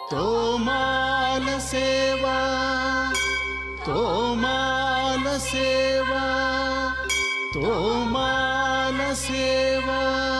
तोमालसेवा तोमालसेवा तोमालसेवा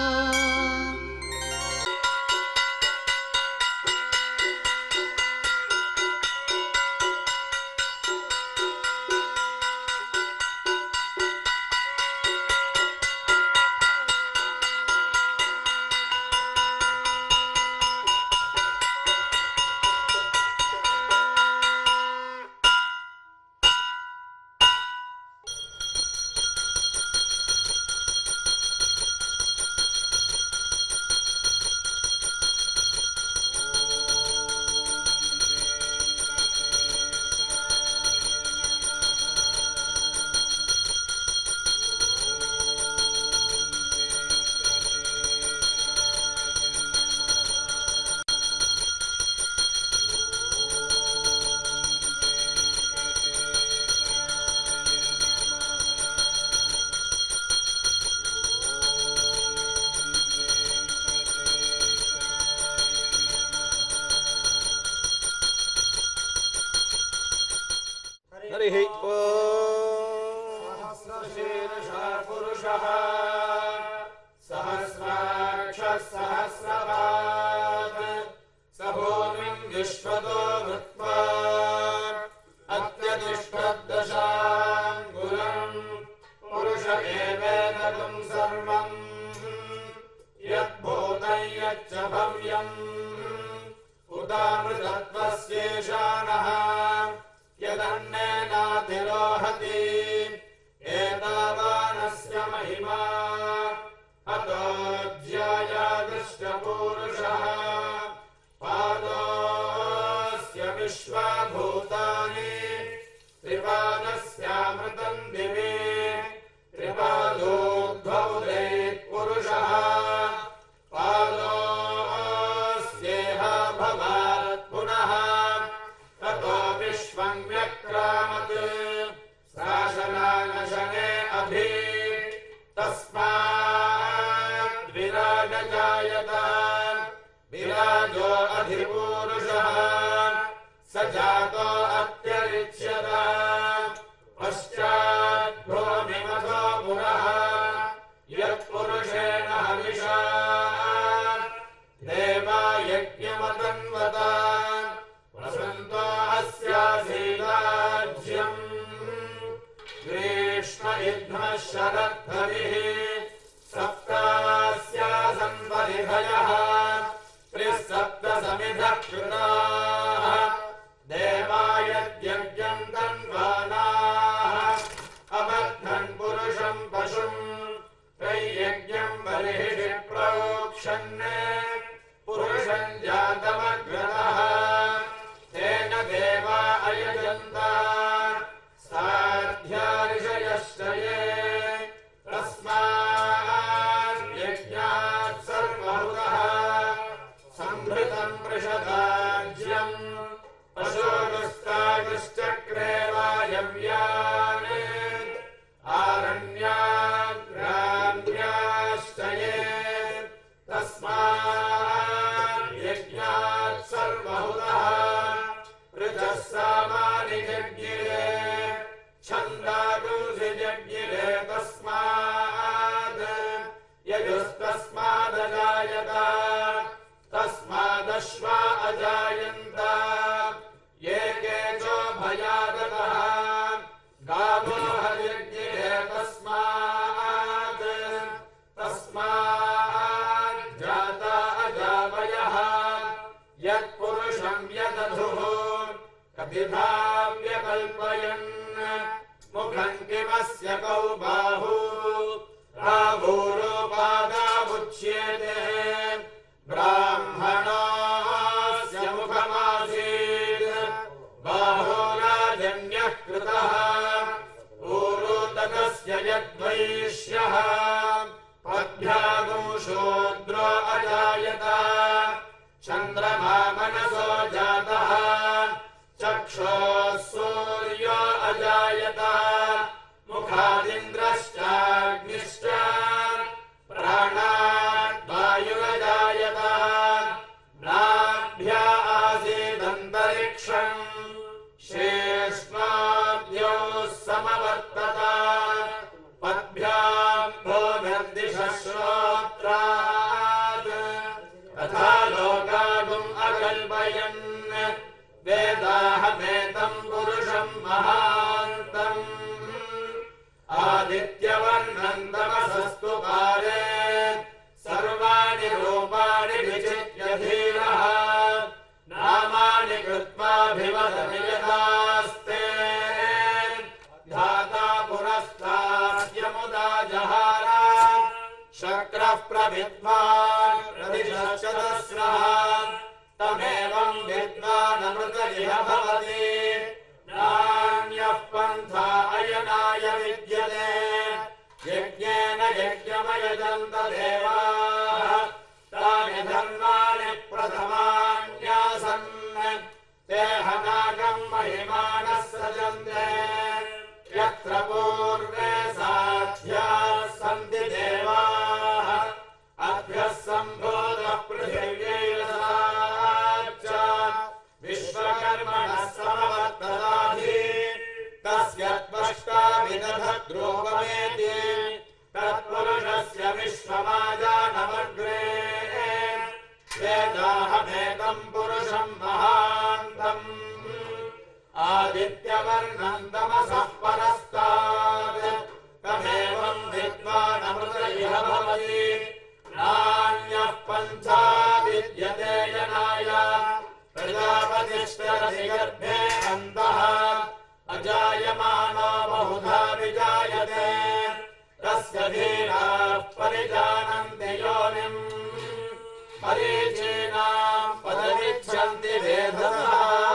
हरिः सहस्रशीर्षः पुरुषः सहस्राक्षः सहस्रपात् स भूमिम् विश्वतो भृत्वा अत्यतिष्ठद्दशाङ्गुलम् पुरुष एवेदकम् सर्वम् यद्भूतम् यच्च भव्यम् उदामृतत्वस्येषाणः यदन्नेनातिरोहति एतावानस्य महिमा अतोऽध्यायादृष्टपूरुषः पादोऽस्य विश्वभूतानि त्रिपादस्यामृतम् दिवे त्रिपादोद्भौ पुरुषः पादोऽस्येह भवात् पुनः ततो विश्वम् व्यक्रामत् शासनानशने अभि तस्माद्विराजजायत विराजो अधिपूरुषः स जातो अत्यरिच्यत पश्चाद्भूमिमथो पुरः यत्पुरुषेण हविषा देवा यज्ञमतन्वता वसन्तो अस्यासीदाज्यम् ग्रीष्म इध्मः शरद्धरिः सप्तास्यासन् परिहयः त्रिसप्तसमिधः कृताः देवायद्यज्ञम् तन्वानाः अबद्धन् पुरुषम् पशुम् त्रय्यज्ञम् बर्हिः प्रोक्षन् पुरुषम् जातमग्रतः तेन देवा अयजन्त साध्यार्षयश्च ये तस्माद्यज्ञात् सर्वहुतः सम्भृतम् पृषदाज्यम् पशोगस्तागश्चक्रे वायव्यान् आरण्याग्राम्याश्च ये तस्माद्यज्ञात् सर्वहुतः ऋजः सामानि जज्ञिरे छन्दागुंसि जज्ञिरे तस्माद् यजुस्तस्मादजायत तस्मादश्वा अजायन्त ये केचो भयागतः गावो हयज्ञिरे तस्मात् तस्माज्जाता अजावयः यत्पुरुषम् यदधुः कपिभाव्यकल्पयन् मुखम् किमस्य कौ बाहू राभूरोपादाबुच्येते ब्राह्मणस्य मुखमासीत् बाहोराजन्यः कृतः पूर्वोदकस्य यद्वैष्यः पद्भ्यागो शूद्रो अजायत चन्द्रमा मनसो जातः चक्षोः सूर्यो अजायत मुखादिन्द्रश्चाग्निश्च प्राणाद्वायुरजायत नाभ्या आसीत् यथाभिवदमियदास्ते धाता पुरस्ताद्यमुदा जहारा शक्रः प्रविद्वान् प्रतिशतस्रः तमेवम् विद्वानमृत इह भवति नान्यः पन्था अयनाय विद्यते यज्ञेन यज्ञमयजन्त देवाः तानि धर्माणि प्रथमान्यासन् ते हनागम् महिमानः सजन्ते यत्र पूर्वे साध्याः सन्ति देवाः अभ्यः सम्भोगः पृथिव्यैरसाच्च विश्वकर्मणः समवर्तदाधि तस्य त्वष्टा विदधद्रोपमेति तत्पुरुषस्य विश्वमाजानमग्रे वेदाहमेकम् पुरुषम् महान्तम् आदित्यवर्णम् तमसः परस्तात् तमेवम् विद्वानमृत इह भवति नान्यः पन्था विद्यते जनाय प्रजापतिश्चरति गर्भे अन्तः अजायमानो बहुधा विजायते तस्य धीराः परिजानन्ति योनिम् परीचीनाम् पदमिच्छन्ति वेधसः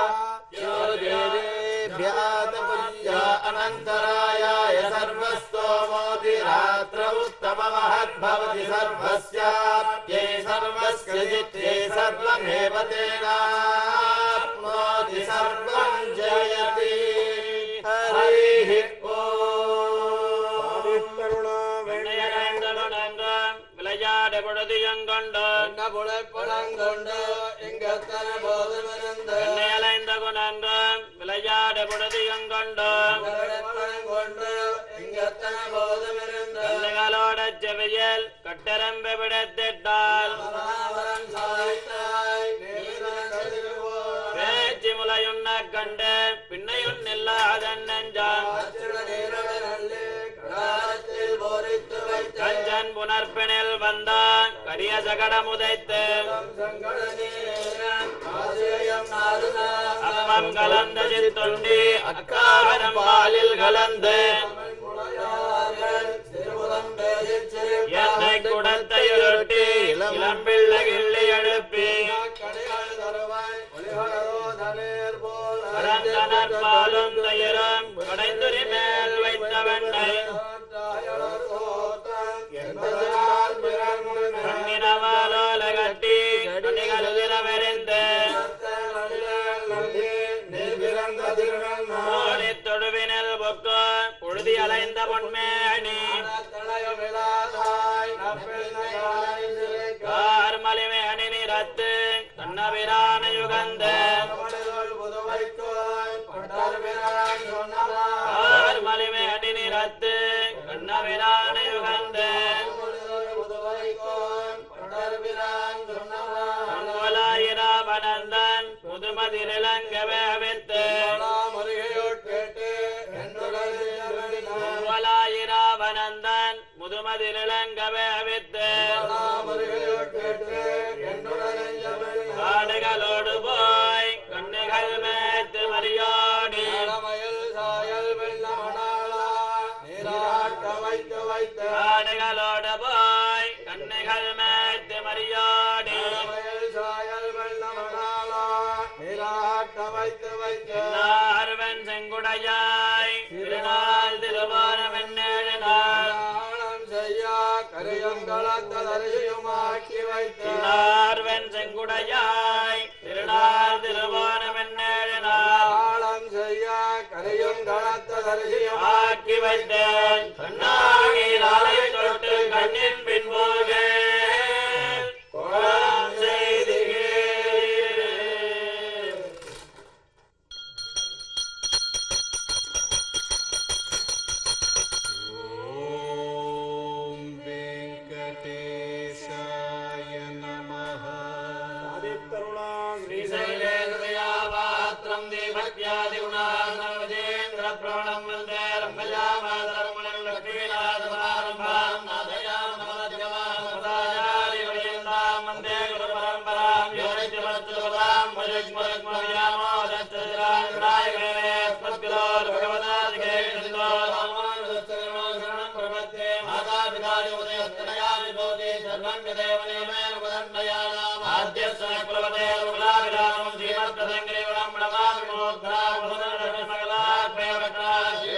योर्वेदेभ्यातपुल्या अनन्तरायाय सर्वस्तोमोति रात्र उत्तममहद्भवति सर्वस्याप्यै सर्वस्य जित्यै सर्वमेव तेनाप्नोति सर्वम् जयति हरिः விளையாடு பொழுதியங்கொண்டு அலைந்த குணன்று விளையாடு பொழுதியங்கொண்டு கண்ணுகளோட செவியல் கட்டரம்பு விடத்திட்டால் பேச்சு முலையுண்ண கண்டு பின்னையுன் இல்லாதன் நெஞ்சான் கஞ்சன் புனர்பினில் வந்தான் கரிய சகடம் உதைத்து அப்பம் கலந்த சித்துண்டி அக்காரம் பாலில் கலந்து என்னை குடத்தை உருட்டி இளம்பிள்ளை கிள்ளி எழுப்பி பரந்தனர் பாலும் தயிரும் கடைந்துரி மேல் வைத்த வெண்ணை கண்ணினவாலோல கட்டி கண்ணிகள் விரவெறிந்து ஓடி தொடுவினில் பொக்கு புழுதி அலைந்த பொன்மேணி கார்மலிமை அணி நிறத்து கண்ணபிரான யுகந்த கார்மலிமை அணி நிறத்து கண்ணபிரான யுகந்த மங்கோலாயிராவனந்தன் முதுமதிரிலங்கவே வித்து மங்கோலாயிராவனந்தன் முதுமதிரிலங்கவே வித்து காடுகளோடு போய் கண்ணுகள் மேத்து மரியாடி காடுகளோடு போய் கண்ணுகள் மேத்து மரியாடி எல்லார்வன் செங்குடையாய் திருநாள் திருவாரம் என்னேழு நாள் எல்லார்வன் செங்குடையாய் திருநாள் திருவாரம் என்னேழு நாள் ஆக்கி வைத்தேன் கண்ணாகி நாளை தொட்டு கண்ணின் பின்போக குளம் செய்தியே ॐ वेङ्कटेशाय नमः श्रीशैलेन्द्रयापात्रम् देवत्यादिगुणार्णवजेन्द्रप्रणम् वन्दे रम्भजामातरमुनिम् लक्ष्मीनाथसमारम्भाम् नाथयाम् नमदजमाम् सदाचार्यपर्यन्ताम् वन्दे गुरुपरम्पराम् यो नित्यमच्युतपदाम् भजग्मरग्मव्यामोदत्तजरा பகவதே குலாபிராமம் ஸ்ரீமத்ரதங்கிரிவலம் பிரணமாமி மோத்ரா புனரட்சி மகளா பிரேமகா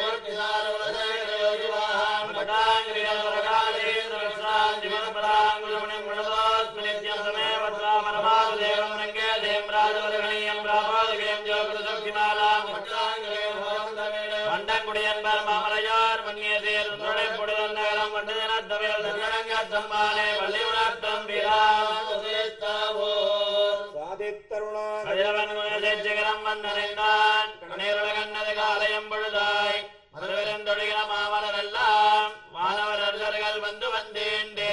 வண்டங்குடியன்பர் மாமலையார் மன்னியதேர் நுழைப்புடன் நகரம் வண்டதினத்தவையில் தன்னடங்கத்தம்மானே வள்ளி உணர்த்தம் கதிரவன் சிகரம் வந்தடைந்தான் கண்ணீருலகன்னது காலயம் பொழுதாய் மதுவிருந்தொழுகிற மாமலர் எல்லாம் மாணவர்கள் வந்து வந்தேண்டே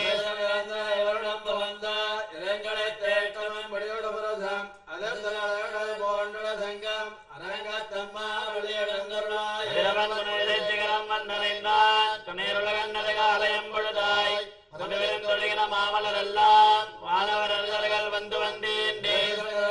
கதிரவன் சிகரம் வந்தடைந்தான் கண்ணீருலகன்னது காலயம் பொழுதாய் மதுவிருந்தொழுகிற மாமலர் எல்லாம் மாணவர்கள் வந்து வந்தேண்டே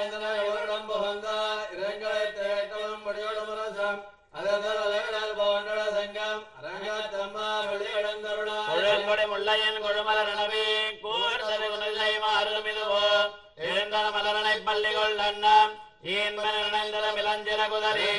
கொழுங்கொடை முள்ளையன் கொழுமலர் எனவே கூர்ந்தது குணலை மாறுமிதுவோ எழுந்தன மலரனை பள்ளிகள் அண்ணம் ஈன்பன் இணைந்தத மிளஞ்சிற குதறி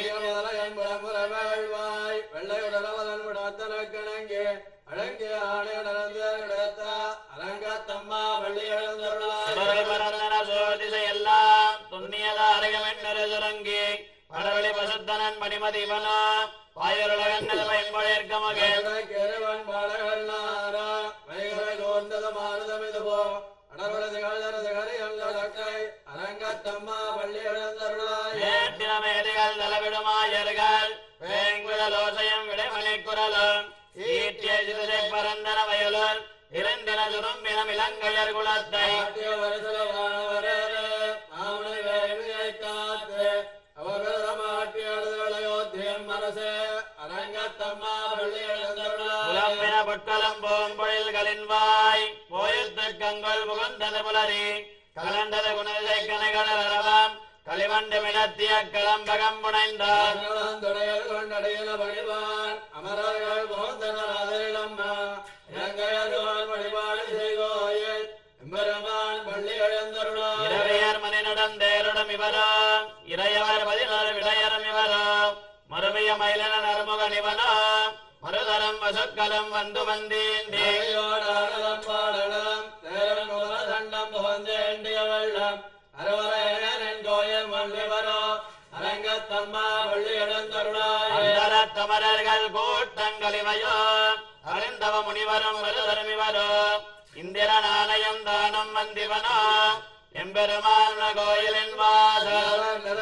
அழகிய ஆணை நடந்து கிடத்த அரங்கத்தம்மா வள்ளி எழுந்தருளாய் சுடர்கள் பரந்தன சோதிசை எல்லாம் துண்ணியத அருகமென்னரு சுரங்கி படவெளி பசுத்தனன் மணிமதி இவனோ வாயுருலகன்னது பயன்பொழிற்க மகன் கேரவன் பாடகள் நாரா வைகரை கோர்ந்தது மாறுதமிதுவோ அடர்வலது கழுதரது கரையல் நடக்கை அரங்கத்தம்மா பள்ளி எழுந்தருளாய் ஏட்டின மேதைகள் தலவிடுமாயர்கள் வேங்குழலோசையம் விடைமணி குரலும் ஈட்டிய சிறுசை பரந்தன வயலுள் இருந்தின சுரும்பினம் இளங்கையர் குலத்தை ஆட்டிய வருசல வானவரே ஆவணை வேள்வியை காத்து அவர்கள் மாட்டி அழுதலையோத்தியம் அரசே அரங்கத்தம்மா பள்ளி எழுந்தருளாய் புலம்பின பொட்கலம் போம்பொழில்களின் வாய் போயுத்து கங்கொள் புகுந்தது புலரி கலண்டது குணதை கனைகள் அரவம் களிமண்டு மிடத்திய களம்பகம் புனைந்தார் துணையல் கொண்டடையில பணிவான் அமரர்கள் போந்தனராதரிடம்மா இலங்கையர்வான் வழிபாடு செய்வோயில் எம்பெருமான் பள்ளி எழுந்தருளாய் இரவியர் மணி நடந்தேருடம் இவரோ இறையவர் பதினாறு விடையரும் இவரோ மறுமைய மயிலன நறுமுகன் இவனோ மறுதரம் வசுக்கலம் வந்து வந்தீண்டே தேயோடாடலம் பாடலம் தேவன் குமர தண்டம் புகந்தேண்டிய வெள்ளம் அறுவரையன் கோயில் மல்லிவரோ அரங்கத்தம்மா பள்ளி எழுந்தருளாய் அந்தர தமரர்கள் கூட்டங்கள் இவையோ அறிந்தவ முனிவரும் மருதரும் இவரோ இந்திர நாணயம் தானம் வந்திவனோ எம்பெருமான கோயிலின் வாசல்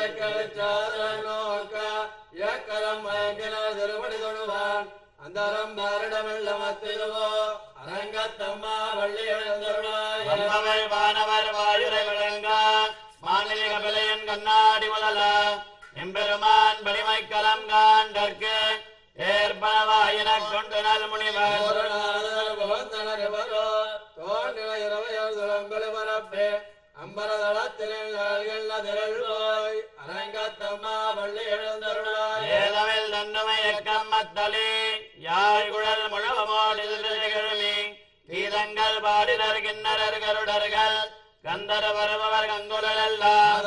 அந்தரம் மாரிடமெல்ல மத்திடுவோ அரங்கத்தம்மா வள்ளி எழுந்தருளாய் வந்தவள் வானவர் வாயுரை விளங்க மாநில கபிலையன் கண்ணாடி முதல எம்பெருமான் வலிமை கலம் காண்டற்கு ஏற்பனவாயினக் கொண்டு நல் முனிவர் ஏதமில் தன்னுமை எக்கம்மத்தலி யாழ் குழல் முழவமோடு திகழ்மி கீதங்கள் பாடினர் கிண்ணரர் கருடர்கள் கந்தர வருபவர் கங்குலர் எல்லாம்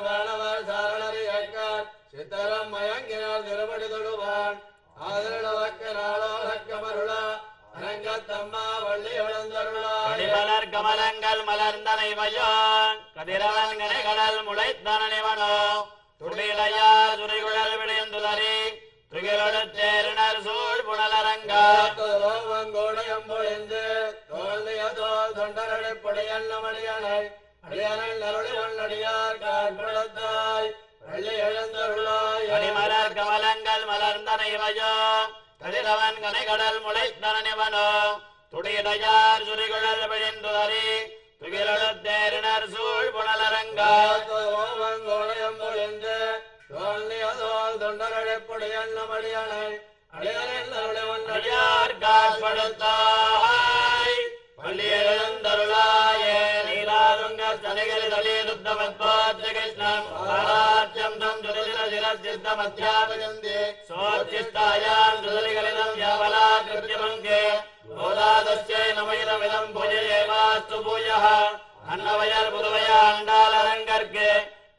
சித்தரம் மயங்கினார் திருப்படி தொழுவான் ஆதரவக்க நாளோலக்க மருள அரங்கத்தம்மா வள்ளி எழுந்தருளாய் கொடிமலர் கமலங்கள் மலர்ந்தனை வயோ கதிரவன் கனைகடல் முளைத்தனவனோ துடிலையார் துறைகுழல் விடைந்துலரி துகிலொடு தேரினர் சூழ் புனலரங்கா கோடையம்பொழிந்து தோல்வியதோ தொண்டரடை பொடையல்ல மணியனை அடியாரில் அருளி வல்லடியார் காற்படத்தாய் வள்ளி எழுந்தருளாய் கடிமலர் கமலங்கள் மலர்ந்தனை வயோ கதிரவன் கனைகடல் முளைத்தனவனோ துடிலையார் துறைகுழல் விடைந்துலரி துகிலொடு தேரினர் சூழ் புனலரங்கா கோடையம் பொழிந்து தோல்வியதோ தொண்டரடை பொடையல்ல மணியனை அடியாரில் அருளி வல்லடியார் அடியார் காட்படுத்தாய் பள்ளி எழுந்தருளாயே நீலாதுங்க தலைகளில் அழியுத்தமத்வாத்த கிருஷ்ணம் ஆராட்சம் தம் துரிதிர சிர சித்த மத்தியாபகந்தே சோச்சிஷ்டாயாம் துதலிகளிடம் யாவலா கிருத்தியமங்கே கோதாதஸ்யை நமயிதமிதம் பூஜையே வாஸ்து பூயः அன்னவயல் புதுவைய அண்டாலரங்கற்கு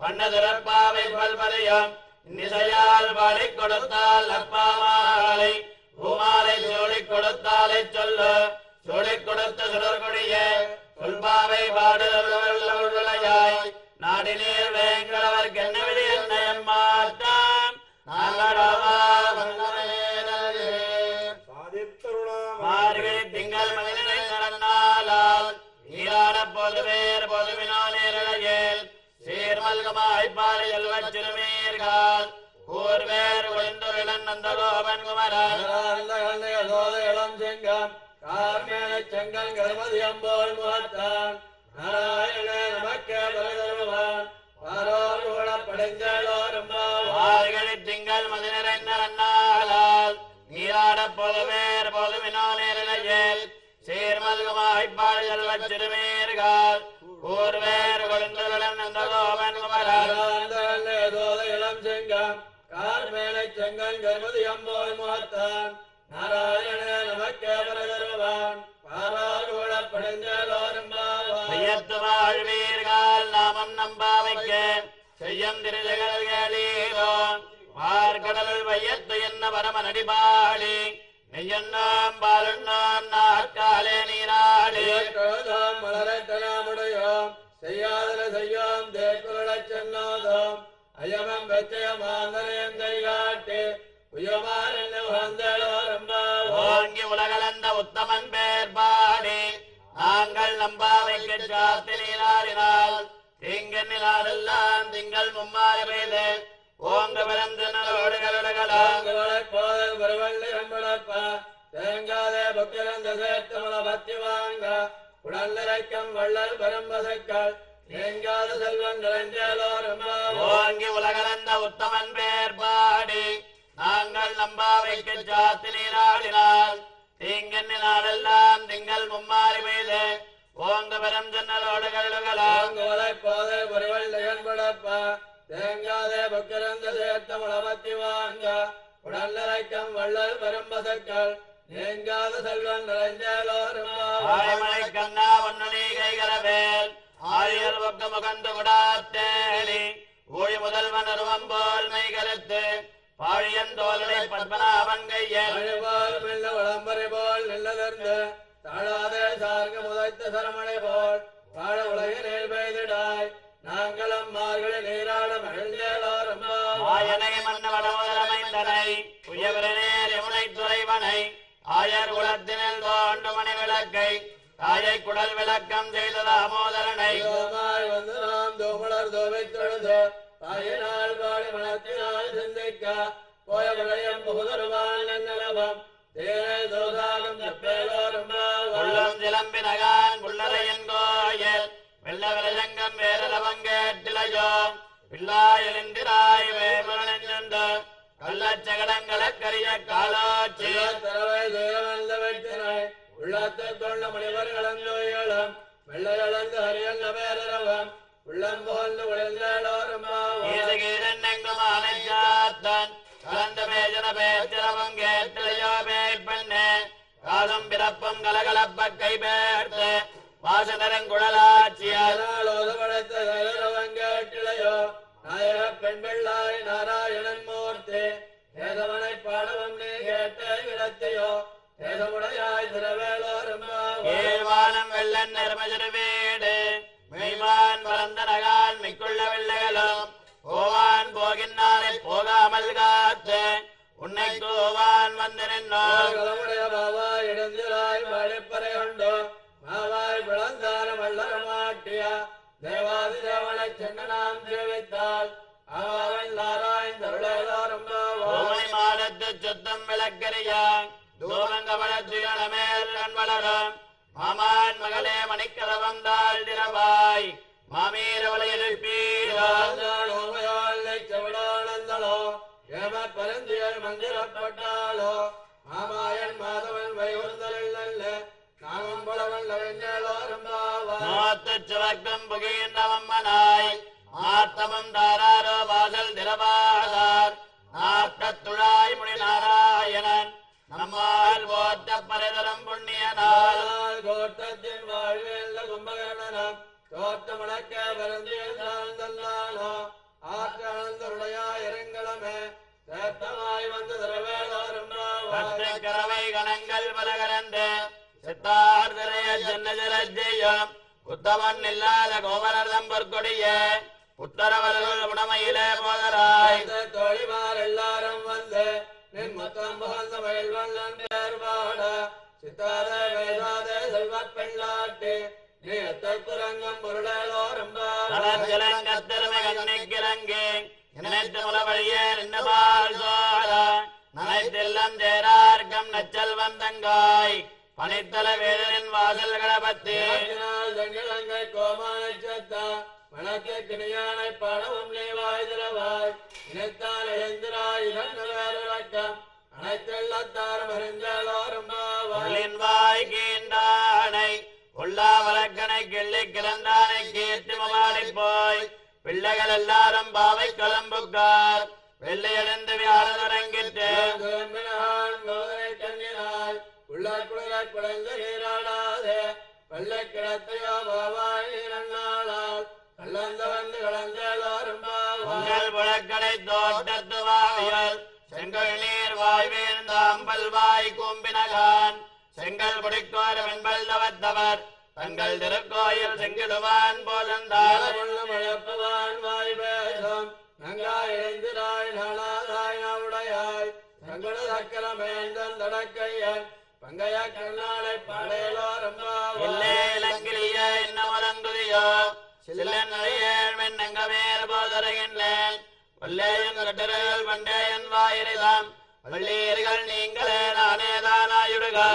பண்ணதிறப்பாவை பல்பதையும் நிசையால் பாடிக் கொடுத்தால் அப்பாமாலை பூமாலை சோழிக் கொடுத்தாலை சொல்லு சோழிக் கொடுத்த சுடர்கொடியே சொல்பாவை பாடுதலாய் நாடினீர் வேங்கடவர் கென்னவிடி என்னையம் மாற்றாம் நாங்களவா மார்கழி திங்கள் மனிதனை நடந்தாலால் நீராட பொதுவேர் பொதுவினால் நேரழையில் சீர்மல்கமாய் பாறை செல்வச் சிறுமீர்கள் ஊர்வேர் ஒளிந்துருளன் நந்த கோபன் குமரன் இளம் செங்கம் கார்மேல செங்கல் கருமதி அம்போல் முகத்தான் நாராயண நமக்கே பரதருவான் பாரோர் கூட படைஞ்சலோரும் மார்கழி திங்கள் மதினரை நடந்தாலால் நீராட பொதுவேர் பொதுவினால் நேரழையில் சீர்மல்கமாய் பாறை செல்வச் சிறுமீர்கள் ஊர்வேர் ஒளிந்துருளன் நந்த கோபன் குமரன் இளம் செங்கம் கார்மேல செங்கல் கருமதி அம்போல் முகத்தான் நாராயண நமக்கே பரதருவான் பாரோர் கூட படைஞ்சலோரும் ஐயத்து வாழ்வீர்கள் நாமம் நம்பாவைக்க செய்யம் திருஜகல்களீரோ பார்க்கடல் வையத்து என்ன பரம நடிபாடி நெய்யண்ணாம் பாலுண்ணாம் நாற்காலே நீராடி கழுதாம் மலரத்தனாமுடையோம் செய்யாதன செய்யோம் தேக்குரளச் சென்னோதோம் அயமம் வெச்சயமாந்தனையம் கைகாட்டி உயமான உகந்தளோரம்பாவோ ஓங்கி உலகளந்த உத்தமன் பேர் பாடி நாங்கள் நம்பாவைக்கு சாத்தி நீராடினால் திங்கெல்லாம் திங்கள் மும்மாறு பெய்து ஓங்க பிறந்து நலோடு கருடகலாம் போதல் வருவள்ளி அம்பளப்பா தேங்காதே பக்கிரந்த சேர்த்தமல பத்தி வாங்க உடல்நிறைக்கம் வள்ளல் பரம்பசக்கள் தேங்காத செல்வன் நிறைஞ்சலோரம்பாவோ ஓங்கி உலகளந்த உத்தமன் பேர் பாடி நாங்கள் நம்பாவைக்கு சாத்தி நீராடினால் தீங்கன்னு நாளெல்லாம் திங்கள் மும்மாறி பெய்து ஓங்க பெரும் ஜன்னலோடு கருடுகலாம் ஆங்கோலை போதை பொறிவள்ளிகன் படப்பா தேங்காதே பக்கிரந்த சேர்த்தமல பத்தி வாங்க உடல்நிறைக்கம் வள்ளல் பரம்பசக்கள் தேங்காத செல்வன் நிறைஞ்சலோரம்பாவோ ஆயமலை கண்ணா ஒன்னணி கைகரவேல் ஆரியர் பக்க முகந்து விடாத்தேடி ஊழி முதல்வன் அருவம் போல் மெய் கருத்து பாழியன் தோலனை பத்மநாபன் கையல் அழிவால் மெல்ல விளம்பரை போல் நில்லதர்ந்து தாழாதே சார்க முதைத்த சரமணை போல் வாழ உலகினில் பெய்திடாய் நாங்களும் மார்கழி நீராட மகிழ்ந்தேலோரம்பாவோ ஆயனை மன்னவடமுதலமைந்தனை உயவரனேர் யமுனை துறைவனை ஆயர் குலத்தினில் தோண்டு மணி விளக்கை தாயை குடல் விளக்கம் செய்த தாமோதரனை தோமாய் வந்து நாம் தோமலர் தோவை தொழுது தாயினால் பாடி மனத்தினால் சிந்திக்க போய விளையம் புகுதருவான் நன்னலவம் தேனை தோதாகம் செப்பேலோரும் உள்ளம் சிலம்பினகான் புள்ளரையன் கோயில் வெள்ள விலசங்கம் வேரலவங்கேட்டிலையோ பிள்ளாயலிந்திராய் வேமரனெஞ்சு கள்ளச்சகடங்களக்கரிய காலாட்சி தரவை தூரமல்ல வெற்றினை உள்ளத்தை தொள்ள மணிவர் கலந்தோயிலும் வெள்ளை இழந்து ஹரியல் நபேரவம் உள்ளம் போல் உழைந்தோரும் ஈசகீரன்னெங்கும் ஆனைச்சாத்தன் கலந்த பேஜன பேச்சிரவம் கேட்டிலையோ பேய்ப்பெண்ணே காலம் பிறப்பும் கலகலப்ப கை பேர்த்து வாசனரங்குழலாட்சியால் கேட்டிலையோ நாயக பெண் பிள்ளாய் நாராயணன் மூர்த்தி ஏதவனை பாடவம் நீ கேட்ட இடத்தையோ ஏதமுடையாய் திரவேலோரும் ஏழ்வானம் வெள்ளன் நெருமஜரு வீடு மெய்வான் பரந்த நகால் மிக்குள்ள வெள்ளைகளும் போவான் போகின்றானை போகாமல் காத்து உன்னை கோவான் வந்து நின்றோம் களமுடைய பாவாய் இடந்திராய் மழைப்பறை கொண்டோ மாவாய் பிளந்தான வள்ளர மாட்டிய தேவாதி தேவனை சென்னனாம் சேவித்தால் அவன் நாராயண் தருளோரும் ஓமனை மாடத்து சுத்தம் விளக்கரியா தூமங்கமலத்துயணமேல் கண் வளரும் மாமான் மகளே மணிக்கதவம் தாழ்ந்திரவாய் மாமீரவளை எழுப்பீரோ செவடானந்தளோ ஏம பரந்தியர் மந்திரப்பட்டாளோ மாமாயன் மாதவன் வைகுந்தலில் நல்ல நாமம் பலவன் லவெஞ்சலோரும் நோத்துச் சுவர்க்கம் புகின்றவம்மனாய் ஆத்தமம் தாராரோ வாசல் திரவாதார் நாட்டத்துழாய் முடி நாராயணன் நம்மால் போத்த பரதரம் புண்ணியனால் ஆனால் கோட்டத்தின் வாழ்வில் கும்பகர்ணனம் தோற்றமுழக்க பரந்தியில் சார்ந்தல்லானோ வந்து தரவேலோரும் கற்று கரவை கணங்கள் பல கரந்து சித்தார் திரைய சின்ன ஜலஜெயம் உத்தமன் இல்லாத கோவலர்தம் பொற்கொடிய உத்தரவர்கள் உடமையிலே போதராய் தோழிமார் எல்லாரும் வந்து நின் முத்தம் புகழ்ந்த மயில்வண்ணன் பேர் பாட சித்தாத வேதாத செல்வ பெண்ணாட்டி நீ எத்தற்குரங்கம் பொருளோரும் தளர்கிழங்கத்திறமை கண்ணிக்கிறங்கே நினைத்து முலவழியே நின்றபால் சோழ நனைத்தெல்லாம் சேரார்க்கம் நச்சல் வந்தங்காய் பனித்தல வேதனின் வாசல் கடபத்து தங்கிழங்கை கோமான சத்தா வணக்க கிணியானை படவும் நீ வாய் திறவாய் இணைத்தால் எழுந்திராய் இதன் வேறுவக்கம் அனைத்தெல்லாத்தாரும் அறிந்தோரும் உள்ளின் வாய் கீண்டானை உள்ளா வழக்கனை கிள்ளி கிளந்தானை கேட்டு மமாடி போய் பிள்ளைகள் எல்லாரும் பாவை கலம்புக்கார் வெள்ளையடைந்து வியாழன் அரங்கிட்டு உள்ளார் குளிராய் குழந்தை நீராடாதே வெள்ளை கிடத்தையோ பாவாய் நன்னாளால் கல்லந்த வந்து கலந்தேலோரும் உங்கள் புழக்கடை தோட்டத்து வாவியல் செங்கல் நீர் வாய் வீழ்ந்த அம்பல் வாய் கூம்பினகான் செங்கல் பிடிக்கோர் வெண்பல் தவத்தவர் தங்கள் திருக்கோயில் செங்கிடுவான் போலந்தார் மழப்பவான் வாய் பேசும் நங்காய் எழுந்திராய் நாளாதாய் நாவுடையாய் தங்கள சக்கரமேந்தன் தடக்கையன் பங்கைய கண்ணாளை படையலோரும் இல்லே இலங்கிலிய இன்னமலங்குதியோ சில்லன் நழையேழ் மென்னங்கமேல் போதருகின்றேன் வல்லேயன் கட்டுரைகள் பண்டேயன் வாயிரிதாம் வள்ளீர்கள் நீங்களே நானே தானாயுடுகா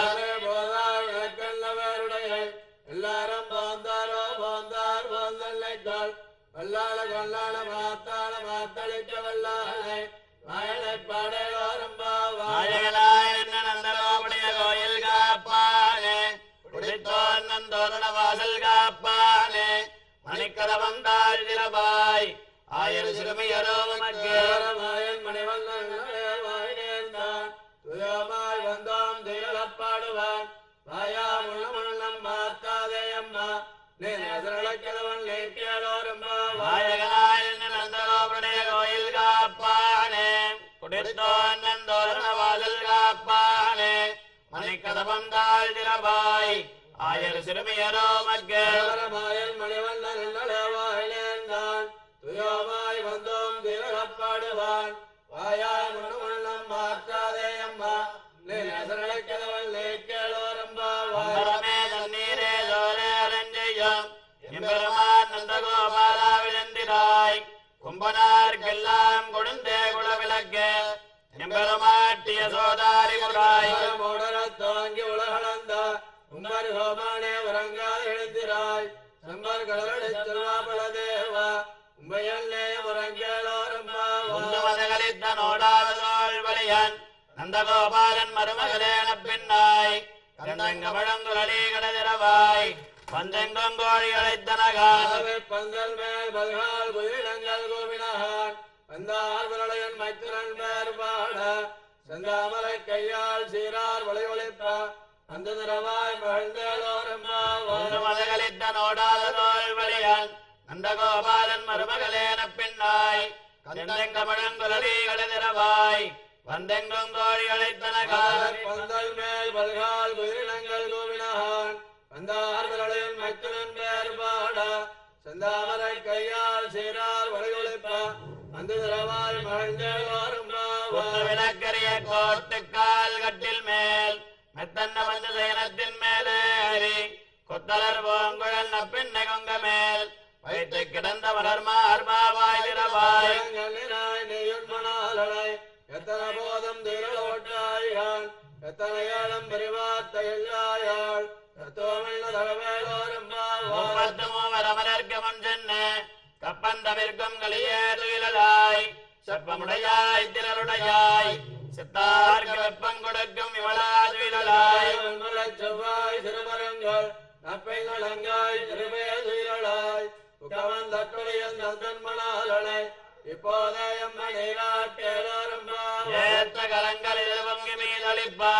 எல்லாரும் போந்தாரோ போந்தார் போந்தல்லைக்கால் வல்லாள கொல்லாள மாத்தாள மாத்தளிக்க வல்லாளை மயனை படையோரும் நாயகனாய் நின்ற நந்தகோபுடைய கோயில் காப்பானே குடித்தோன் நந்தோரண வாசல் காப்பானே மணிக்கதவம் தாழ் திரபாய் ஆயிரம் சிறுமியரோ உமக்கு மாயன் மணிவண்ணன் வாயினேந்தான் துயமாய் வந்தோம் திகழப்பாடுவான் வாயா முள்ள முள்ளம் மாத்தாதே அம்மா நீ எதிரழக்கிழவன் நீக்கியலோரும் நாயகனாய் நின்ற நந்தகோபுடைய கோயில் காப்பானே குடித்தோன் நந்தோரண வாசல் காப்பானே மணிக்கதவம் தாழ் திரபாய் ஆயிரம் சிறுமியரோ உமக்கு மாயன் மணிவண்ணன் வாயினேந்தான் துயமாய் வந்தோம் திகழப்பாடுவான் வாயா முள்ள முள்ளம் மாத்தாதே அம்மா நீ எதிரழக்கிழவன் நீக்கியலோரும் அம்பரமே தண்ணீரே சோரே அரஞ்செய்யும் எம்பெருமான் நந்தகோபாலா விழுந்திராய் கும்பனார்க்கெல்லாம் கொடுந்தே குலவிளக்கு எம்பெருமாட்டிய சோதாரி முறாய் மூடரத் துவங்கி உலகளந்த உம்பர் ஹோமானே உறங்காது எழுந்திராய் சம்பர் கடலடை செல்வாபல தேவா உம்பையல்லே உறங்கேலோரும் உந்து மதகளித்த நோடாததோள் வலியன் நந்தகோபாலன் மருமகளேன பின்னாய் கந்தங்கமழங்குழலி கடதிரவாய் வந்தெங்கும் கோழி அழைத்தனகான் பந்தல் மேல் பல்கால் புதிரிடங்கள் கோவினகான் வந்தார் விரலையன் மைத்திரன் பேர் பாட செந்தாமரை கையால் சீரார் வளை ஒளிப்ப அந்த நிறவாய் மகிழ்ந்தேலோரும் உந்து மதகளித்த நோடாததோள் வலியன் நந்தகோபாலன் மருமகளேன பின்னாய் கந்தங்கமழங்குழலி கடதிரவாய் வந்தெங்கும் கோழி அழைத்தனகான் பந்தல் மேல் பல்கால் குதிரினங்கள் கோவினகான் வந்தார் விரலையன் மைத்திரன் பேர் பாட செந்தாமரை கையால் சீரார் வளை ஒளிப்ப அந்த நிறவாய் மகிழ்ந்தேலோரும் குத்து விளக்கரிய கோட்டுக்கால் கட்டில் மேல் மெத்தன்ன வந்து சேனத்தின் மேலேறி கொத்தலர் பூங்குழல் நப்பின்னை கொங்க மேல் வைத்து கிடந்த மலர் மார்பாவாய் திரவாய் கண்ணினாய் நெய்யுண்மணாலனை எத்தனை போதும் திரளோட்டாயாள் எத்தனை ஏழம் பெரிவார்த்த எல்லாயாள் தத்துவமில்ல தகவேலோரும் முப்பத்து மூவர் அமரர்க்கு முன் சென்று கப்பந்தவிற்கும் கலியே துயிலாய் செப்பமுடையாய் திரளுடையாய் சித்தார்க்கு வெப்பம் கொடுக்கும் இவளா துயிலாய் செவ்வாய் திருமரங்கள் நப்பைகள் அங்காய் திருமே துயிலாய் உக்கவன் தற்கொலையன் தந்தன்மணாலனை இப்போதே எம்மை நீராட்டேலோரும் ஏத்த கரங்களில் பொங்கி மீதளிப்பா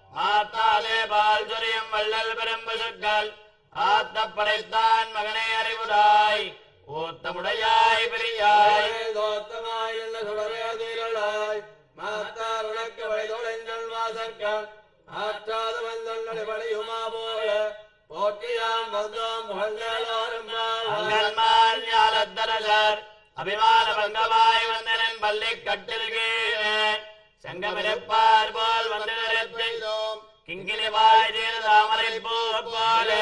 மாத்தாலே பால் சொரியும் வள்ளல் பெரும்பு சொற்கள் ஆத்த படைத்தான் மகனே அறிவுராய் ஊத்தமுடையாய் பிரியாய் தோத்தமாய் என்ன சுடரே தீரலாய் மாத்தார் வணக்கம் ஆற்றாத வந்தொன்னடி பணியுமா போல போற்றியாம் வந்தோம் புகழ்ந்தேலோரும் அங்கன்மால் ஞாலத்தரசர் அபிமான பங்கமாய் வந்தனன் பள்ளி கட்டில் கீழே செங்கமிருப்பார் போல் வந்து நிறுத்தினோம் கிங்கிலி வாய் தாமரை பூ போலே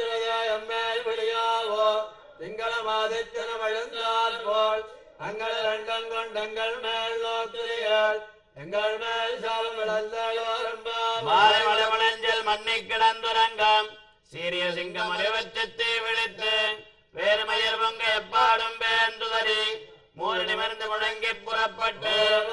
எம்மேல் விழியாவோ திங்கள மாதித்தன வழுந்தால் போல் அங்கள் ரெண்டம் கொண்டங்கள் மேல் நோக்குறிகள் எங்கள் மேல் சாலம் விளந்தோரும் மாலை மலமலஞ்சல் மண்ணி கிடந்துரங்கம் சீரிய சிங்கம் அறிவச்சத்தை விழித்து வேறுமயர் பொங்க எப்பாடும் பேந்துதறி மூறு நிமிர்ந்து முழங்கி புறப்பட்டு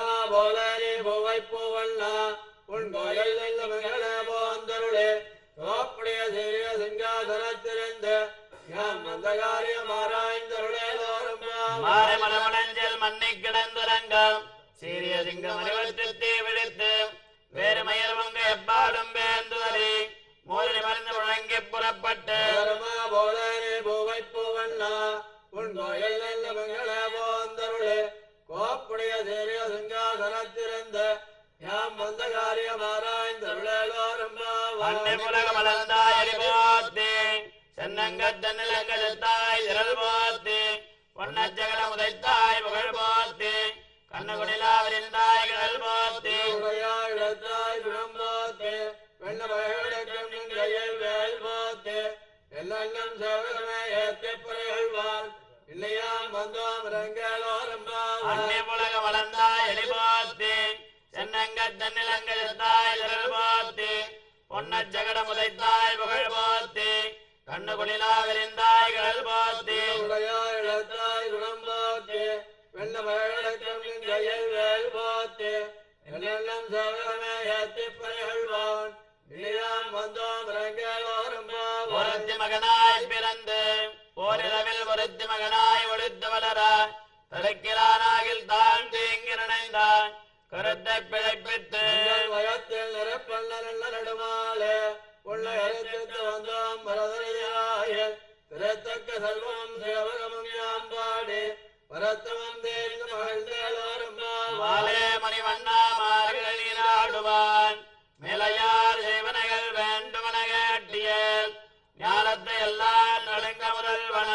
போலரி பூவை பூவண்ணா உன் கோயில் நல்ல மகள போந்தருளே தோப்புடைய சீரிய சிங்காசனத்திருந்து யாம் அந்த காரியம் ஆராய்ந்தருளே தோறும் மாலை மலமலஞ்சல் மண்ணி கிடந்துரங்கம் சீரிய சிங்கம் அறிவச்சத்தை விழித்து வேறுமயர் பொங்க எப்பாடும் பேந்துதறி மூறு நிமிர்ந்து முழங்கி புறப்பட்டு பரமா போலரே பூவை பூவண்ணா உன் கோயில் நல்ல மங்கள போந்தருளே கோப்புடைய சீரிய சிங்காசனத்திருந்து யாம் வந்த காரியம் ஆராய்ந்தருளேலோரும் அன்னை புலக மலர்ந்தாய் அறிவோத்தி சென்னங்கத்த நிலங்கத்தாய் திரள் போத்தி பொன்னச்சகல முதைத்தாய் புகழ் போத்தி கண்ணுகுடிலாவிருந்தாய் கடல் போத்தி உடையாயிடத்தாய் குணம் போத்து வெண்ண பயவிடக்கம் நின் கையில் வேல் போத்து எல்லாம் சேவகமே ஏத்தி புரைகள்வான் இல்லையாம் வந்தோம் ரங்களோரம் அன்னை புலக மலர்ந்தாய் அறிவோத்தி சென்னங்கத்த நிலங்கத்தாய் திரள் போத்தி பொன்னச்சகட முதைத்தாய் புகழ் போத்தி கண்ணுகுடிலாவிருந்தாய் கடல் போத்தி உடையாயிடத்தாய் குணம் போத்து வெண்ண பயவிடக்கம் நின் கையில் வேல் போத்து எல்லாம் சேவகமே ஏத்தி புரைகள்வான் இல்லையாம் வந்தோம் ரங்களோரம் ஒருத்தி மகனாய் பிறந்து ஓரிரவில் ஒருத்தி மகனாய் ஒழித்து வளர தடுக்கிறானாகில் தான் தீங்கி நினைந்தான் கருத்தை பிழைப்பித்து எங்கள் வயத்தில் நிரப்பண்ண நல்ல நடுமாலே உள்ள அறுத்து வந்தோம் பரதனையாய திறத்தக்க செல்வம் சேவகமும் யாம்பாடி பரத்தவம் தேர்ந்து மகிழ்ந்தோரும் மாலே மணிவண்ணா மார்கள் நீராடுவான் மேலையார் செய்வனைகள் வேண்டுமன கேட்டியல் ஞானத்தை எல்லாம் நடுங்க முதல்வன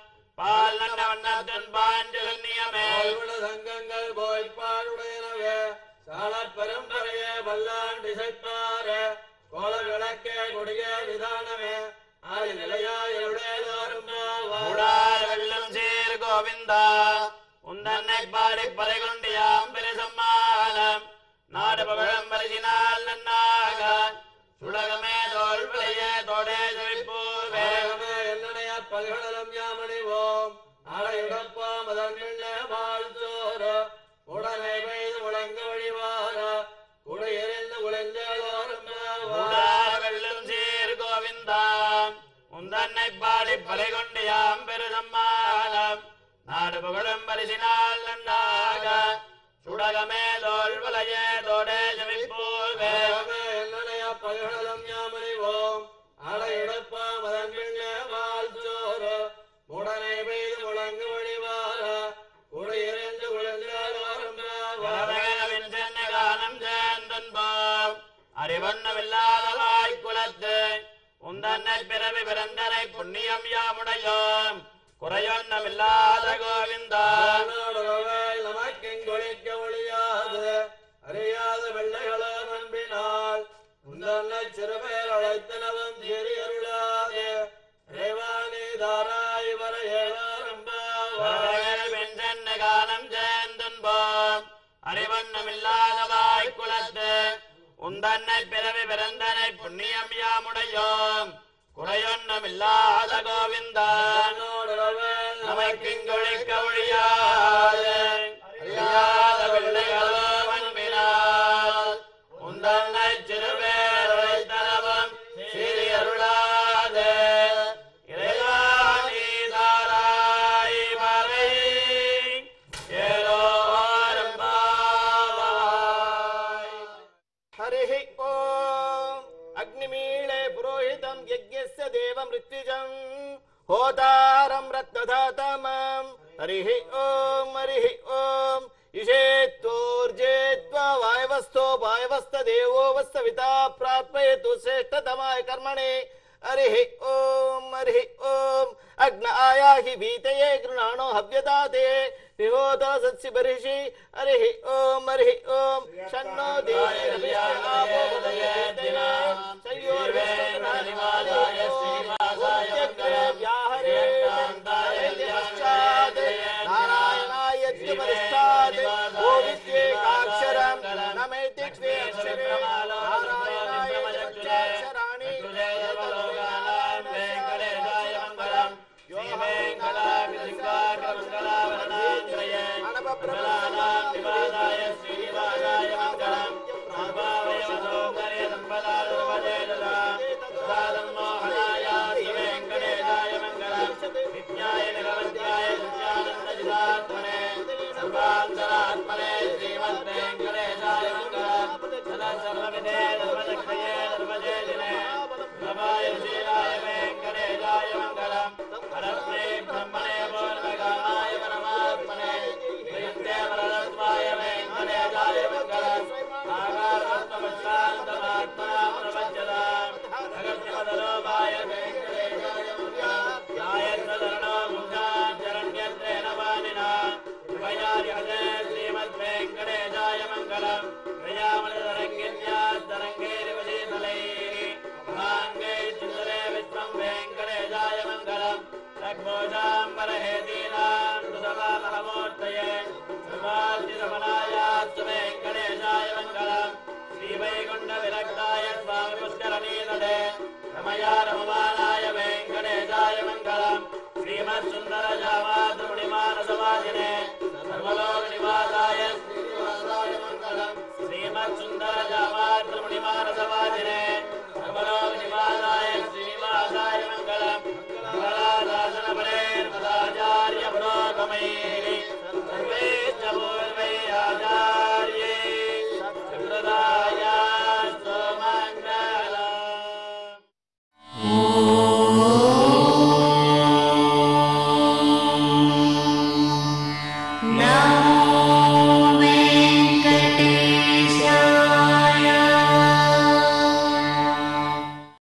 பால் நன்ன வண்ணத்தின் பாஞ்சல் நியமேல் சங்கங்கள் போய்ப்பாடுடையனவே சாலப் பரம்பரையே வல்லான் திசைப்பாரே கோல விளக்கே கொடிய விதானமே ஆதி நிலையாயுடையோரும் கூடார் வெள்ளம் சீர் கோவிந்தா உந்தன்னை பாடி பறை கொண்டு யாம் பெருசம்மானம் நாடு பகழம் பரிசினால் நன்னாக சுலகமே தோல் விளைய தோடே செழிப்பூவே வேகமே என்னனைய பல்கடலும் யாமணிவோம் அடையுடப்பாம் அதன் பின்னே வாழ்த்தோர உடனே பெய்து முழங்க வழிவார குடையெறிந்து குழைந்தோரும் கூடார் வெள்ளம் சீர் கோவிந்தா உந்தன்னை பாடி பறை கொண்டு யாம் பெருசம்மானம் நாடு புகழும் பரிசினால் நன்னாக சுடகமே தோல் விளைய தோடே செழிப்பூவே வேகமே என்னனைய பல்கடலும் யாமணிவோம் அடையுடப்பாம் அதன் பின்னே வாழ்த்தோர உடனே பெய்து முழங்க வழிவார குடையெறிந்து குழைந்தோரும் வரவேகவின் சென்னை காலம் சேர்ந்தன்போம் அறிவண்ணமில்லாதவாய் குலத்து உந்தன்னை பிறவி பிறந்தனை புண்ணியம் யாமுடையோம் குறையொன்னமில்லாத கோவிந்தா நாடுறவேல் நமக்கெங்கொழிக்க ஒழியாது அறியாத வெள்ளைகளோ நம்பினால் உந்தன்னை சிறுபேர் அழைத்தனவும் சிறியருளாது தேவானி தாராய் வர ஏழாரம்பாவாய் வரவேகவின் சென்னை காலம் சேர்ந்தன்போம் அறிவண்ணமில்லாதவாய் குலத்து உந்தன்னை பிறவி பிறந்தனை புண்ணியம் யாமுடையோம் குறையொன்னமில்லாத கோவிந்தா நாடுறவேல் நமக்கிங்கொழிக்க ஒழியாது அறியாத பிள்ளைகளோ அன்பினால் உந்தன்னை சிறுபேரை தரவம் சிறியருளாதே இறைவா நீதாராய் மறை ஏலோரும் பாவாய் हरिः ॐ अग्निमीळे पुरोहितं यज्ञस्य देवमृत्युजम् होतारं रत्नधातमम् हरिः ॐ हरिः ॐ इषेत्तोर्जेत्वा वायवस्थो वायवस्थदेवो वस्तविता प्राप्यतु श्रेष्ठतमाय कर्मणे हरिः ॐ हरिः ॐ अग्न आयाहि वीतये गृणाणो हव्यदाते विहोता सत्सि बर्हिषि हरिः ॐ हरिः ॐ शन्नो देवो